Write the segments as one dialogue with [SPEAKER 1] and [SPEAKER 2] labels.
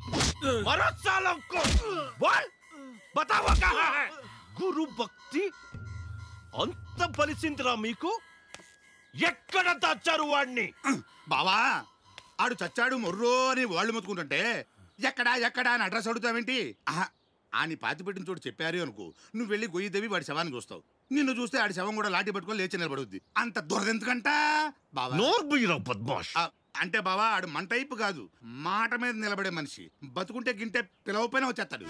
[SPEAKER 1] मरो सालों को बोल बताओ कहाँ है గురు భక్తి అంత బలిసిందిరా మీకు ఎక్కడ దాచారు వాడిని
[SPEAKER 2] బావా ఆడు చచ్చాడు మొర్రో అని వాళ్ళు మొత్తుకుంటుంటే ఎక్కడా ఎక్కడా అని అడ్రస్ అడుగుతావేంటి ఆహా, ఆని పాతి పెట్టిన చోటు చెప్పారు అనుకో నువ్వు వెళ్ళి గొయ్యి దేవి వాడి శవాన్ని చూస్తావు నిన్ను చూస్తే ఆడి శవం కూడా లాఠీ పట్టుకొని లేచి నిలబడుద్ది అంత దురదెందుకంట బావా
[SPEAKER 1] నోర్బుయిరావు బద్మాష్
[SPEAKER 2] ఆ, అంటే బావా ఆడు మన టైపు కాదు మాట మీద నిలబడే మనిషి బతుకుంటే గింటే పిలవపోయినా వచ్చేస్తాడు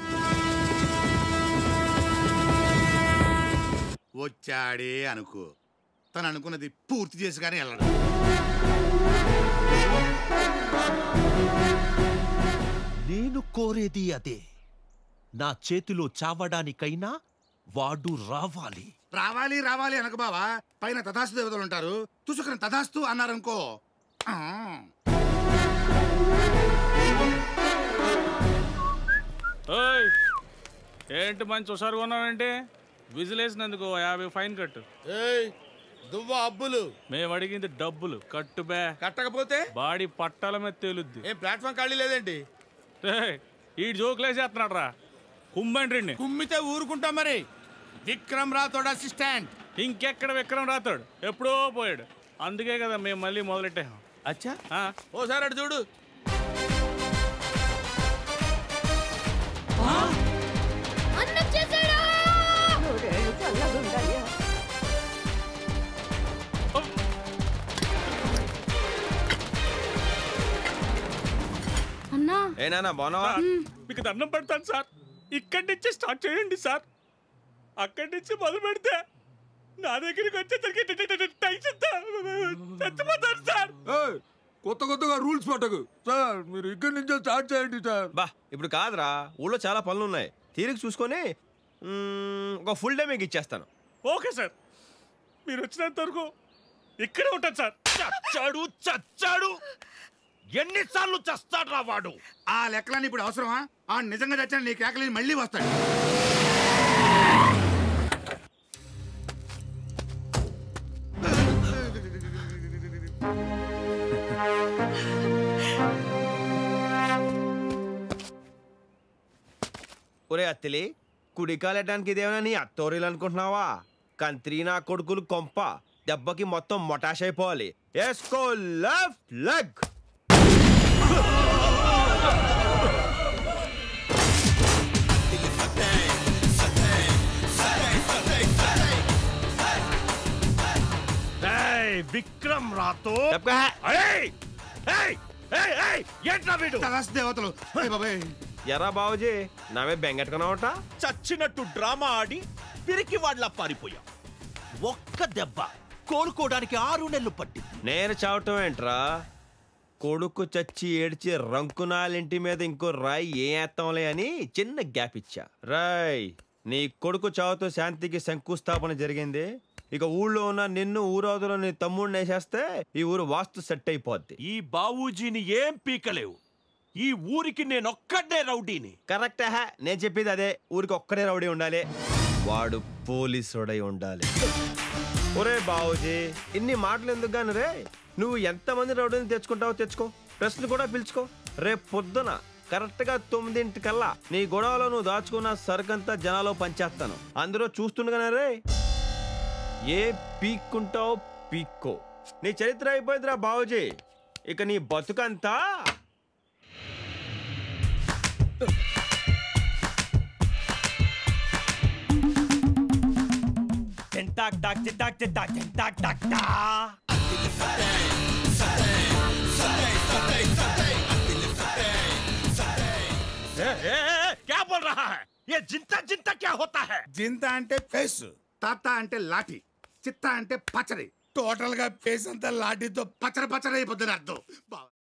[SPEAKER 2] వచ్చాడే అనుకో తను అనుకున్నది పూర్తి చేసి కానీ వెళ్ళడు
[SPEAKER 1] నేను కోరేది అదే నా చేతిలో చావడానికైనా వాడు రావాలి
[SPEAKER 2] రావాలి రావాలి అనక బావా పైన తథాస్తు దేవతలు ఉంటారు తుసుకుని తథాస్తు అన్నారనుకో ఆ,
[SPEAKER 3] ఓయ్ ఏంటి మంచి హుషారుగా ఉన్నావంటే విజిలేసినందుకు ఓ యాభై ఫైన్ కట్టు
[SPEAKER 4] ఏయ్ దువ్వ అబ్బులు
[SPEAKER 3] మేము అడిగింది డబ్బులు కట్టు బే
[SPEAKER 4] కట్టకపోతే
[SPEAKER 3] బాడీ పట్టాల మీద తేలుద్ది
[SPEAKER 4] ఏం ప్లాట్ఫామ్ ఖాళీ లేదేంటి
[SPEAKER 3] రేయ్, ఈ జోకులేసేస్తున్నాడు రా కుంబండ్రిని
[SPEAKER 4] కుమ్మితే ఊరుకుంటా మరి విక్రమ్ రాథోడ్ అసిస్టెంట్
[SPEAKER 3] ఇంకెక్కడ విక్రమ్ రాతాడు ఎప్పుడో పోయాడు అందుకే కదా మేము మళ్ళీ మొదలెట్టాం
[SPEAKER 4] అచ్చా
[SPEAKER 3] ఆ,
[SPEAKER 4] ఓసారి అటు చూడు
[SPEAKER 5] అన్నం చేశాడా
[SPEAKER 6] నూరేళ్ళు చల్లగుండయ్యా
[SPEAKER 5] అన్నా
[SPEAKER 4] ఏనా బాగున్నావా
[SPEAKER 3] సార్, మీకు దండం పెడతాను సార్ ఇక్కడి నుంచి స్టార్ట్ చేయండి సార్ అక్కడి నుంచి మొదలు పెడితే నా దగ్గరికి వచ్చేసరికి టెన్షన్ చచ్చిపోతాను సార్
[SPEAKER 7] కొత్త కొత్తగా రూల్స్ పట్టకు సార్ మీరు ఇక్కడి నుంచే స్టార్ట్ చేయండి సార్
[SPEAKER 8] బా ఇప్పుడు కాదురా ఊళ్ళో చాలా పనులు ఉన్నాయి తీరిక చూసుకొని మ్మ్, ఒక ఫుల్ డే మీకు ఇచ్చేస్తాను
[SPEAKER 3] ఓకే సార్ మీరు వచ్చినంత వరకు ఇక్కడే ఉంటాను సార్
[SPEAKER 1] చచ్చాడు చచ్చాడు ఎన్నిసార్లు చస్తాడ్రా వాడు
[SPEAKER 2] ఆ లెక్కలని ఇప్పుడు అవసరమా ఆ నిజంగా చచ్చిన నీ కేకలని మళ్ళీ వస్తాడు
[SPEAKER 8] ఒరే అత్తిలి కుడికాలెట్టడానికి ఇదేమైనా నీ అత్తోరీలు అనుకుంటున్నావా కంత్రి నా కొడుకులు కొంప దెబ్బకి మొత్తం మొటాష్ అయిపోవాలి ఎస్కో లెఫ్ట్ లెగ్
[SPEAKER 1] ఏయ్, విక్రమ్ రాతో
[SPEAKER 8] దెబ్బకా
[SPEAKER 1] ఏయ్! ఏయ్! ఏయ్, ఏయ్! ఏంట్రా వీడు
[SPEAKER 2] తథాస్తు దేవతలు ఏయ్ బాబాయ్
[SPEAKER 8] ఎరా బాబుజీ నావే బెంగెట్టుకున్నావట
[SPEAKER 1] చచ్చినట్టు డ్రామా ఆడి పిరికి వాళ్ళ పారిపోయా ఒక్క దెబ్బ కోలుకోవడానికి ఆరు నెలలు పట్టింది
[SPEAKER 8] నేను చావటం ఏంట్రా కొడుకు చచ్చి ఏడ్చి రంకునాలింటి మీద ఇంకో రాయి ఏ ఏత్తంలే అని చిన్న గ్యాప్ ఇచ్చా రాయ్ నీ కొడుకు చావుతో శాంతికి శంకుస్థాపన జరిగింది ఇక ఊళ్ళో ఉన్న నిన్ను ఊరవతలో నీ తమ్ముడిని వేసేస్తే ఈ ఊరు వాస్తు సెట్ అయిపోద్ది
[SPEAKER 1] ఈ బావూజీని ఏం పీకలేవు ఈ ఊరికి నేనొక్కడే రౌడీని
[SPEAKER 8] కరెక్ట్ హే నేను చెప్పేది అదే ఊరికి ఒక్కడే రౌడీ ఉండాలి వాడు పోలీసుడై ఉండాలి ఒరే బావుజీ ఇన్ని మాటలు ఎందుకు గాని రే నువ్వు ఎంతమంది రౌడీని తెచ్చుకుంటావో తెచ్చుకో ప్రశ్నలు కూడా పిలుచుకో రేపు పొద్దున కరెక్ట్ గా తొమ్మిదింటికల్లా నీ గొడవలో నువ్వు దాచుకున్న సరుకంతా జనాలో పంచేస్తాను అందరూ చూస్తుండగానే రే ఏ పీక్కుంటావో పీక్కో నీ చరిత్ర అయిపోయిందిరా బావుజీ ఇక నీ బతుకంతా
[SPEAKER 1] టెంటాక్ టాక్ టిటాక్ టిటాక్ టెంటాక్ టాక్ టా ए, ए, ए, क्या बोल रहा है ये जिंता जिंता क्या होता है
[SPEAKER 2] జింత అంటే ఫేస్ తాత అంటే లాఠీ చిత్త అంటే పచ్చడి టోటల్ గా ఫేస్ అంతా లాఠీతో పచ్చడి పచ్చడి అయిపోతుంది అర్థం బా-